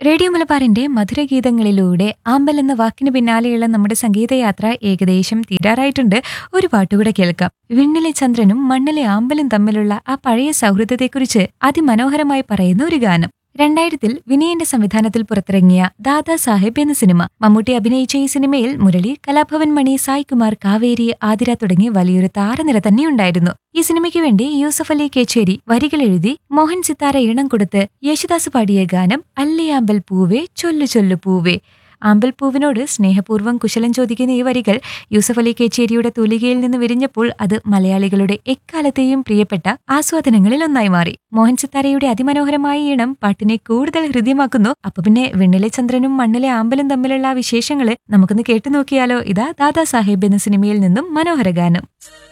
radio മലബാറിന്റെ മധുരഗീതങ്ങളിലൂടെ ആമ്പൽ എന്ന വാക്കിന് പിന്നാലെയുള്ള നമ്മുടെ സംഗീതയാത്ര ഏകദേശം തീരാറായിട്ടുണ്ട് ഒരു പാട്ടുകൂടെ കേൾക്കാം വിണ്ണിലെ ചന്ദ്രനും മണ്ണിലെ ആമ്പലും തമ്മിലുള്ള ആ പഴയ സൗഹൃദത്തെക്കുറിച്ച് അതിമനോഹരമായി പറയുന്ന ഒരു ഗാനം രണ്ടായിരത്തിൽ വിനയന്റെ സംവിധാനത്തിൽ പുറത്തിറങ്ങിയ ദാദാ സാഹിബ് എന്ന സിനിമ മമ്മൂട്ടി അഭിനയിച്ച ഈ സിനിമയിൽ മുരളി കലാഭവൻ മണി സായ് കുമാർ കാവേരി ആതിര തുടങ്ങി വലിയൊരു താരനിര തന്നെയുണ്ടായിരുന്നു ഈ സിനിമയ്ക്ക് വേണ്ടി യൂസഫ് അലി കേച്ചേരി വരികൾ എഴുതി മോഹൻ സിത്താര ഈണം കൊടുത്ത് യേശുദാസ് പാടിയ ഗാനം അല്ലേ ആമ്പൽ പൂവേ ചൊല്ലു ചൊല്ലു പൂവേ ആമ്പൽപ്പൂവിനോട് സ്നേഹപൂർവ്വം കുശലം ചോദിക്കുന്ന ഈ വരികൾ യൂസഫ് അലി കേച്ചേരിയുടെ തൂലികയിൽ നിന്ന് വിരിഞ്ഞപ്പോൾ അത് മലയാളികളുടെ എക്കാലത്തെയും പ്രിയപ്പെട്ട ആസ്വാദനങ്ങളിൽ ഒന്നായി മാറി മോഹൻ സിത്താരയുടെ അതിമനോഹരമായ ഈണം പാട്ടിനെ കൂടുതൽ ഹൃദ്യമാക്കുന്നു അപ്പൊ പിന്നെ വെണ്ണിലെ ചന്ദ്രനും മണ്ണിലെ ആമ്പലും തമ്മിലുള്ള ആ വിശേഷങ്ങള് നമുക്കൊന്ന് കേട്ടു നോക്കിയാലോ ഇതാ ദാദാ സാഹിബ് എന്ന സിനിമയിൽ നിന്നും മനോഹര ഗാനം